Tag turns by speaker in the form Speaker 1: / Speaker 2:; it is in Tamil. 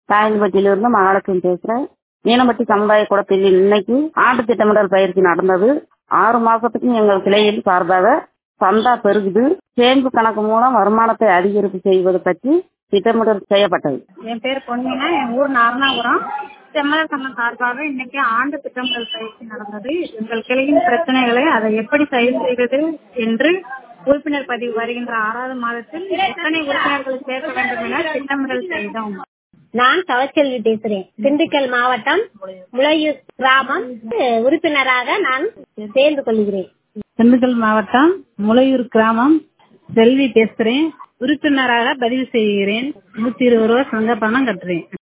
Speaker 1: சாயல்பட்டியிலிருந்து மகாலட்சுமி பேசுறேன் மீனம்பட்டி சமுதாய கூடத்தில் இன்னைக்கு ஆண்டு திட்டமிடல் பயிற்சி நடந்தது ஆறு மாசத்துக்கு எங்கள் கிளையில் சார்பாக சந்தா பெருகுது சேமிப்பு கணக்கு மூலம் வருமானத்தை அதிகரிப்பு செய்வது பற்றி திட்டமிடல் செய்யப்பட்டது
Speaker 2: என் பேர் பொன்னினா என் ஊர் நாரணாபுரம் செம்மலர் சங்கம் சார்பாக இன்னைக்கு ஆண்டு திட்டமிடல் பயிற்சி நடந்தது எங்கள் கிளையின் பிரச்சனைகளை அதை எப்படி சரி செய்வது என்று உறுப்பினர் பதிவு வருகின்ற ஆறாவது மாதத்தில் எத்தனை உறுப்பினர்களை சேர்க்க வேண்டும் என திட்டமிடல் செய்தோம்
Speaker 3: நான் தவச்செல்வி பேசுறேன் திண்டுக்கல் மாவட்டம் முளையூர் கிராமம் உறுப்பினராக நான் சேர்ந்து கொள்கிறேன்
Speaker 4: திண்டுக்கல் மாவட்டம் முளையூர் கிராமம் செல்வி பேசுறேன் உறுப்பினராக பதிவு செய்கிறேன் நூத்தி இருபது ரூபா சங்க பணம் கட்டுறேன்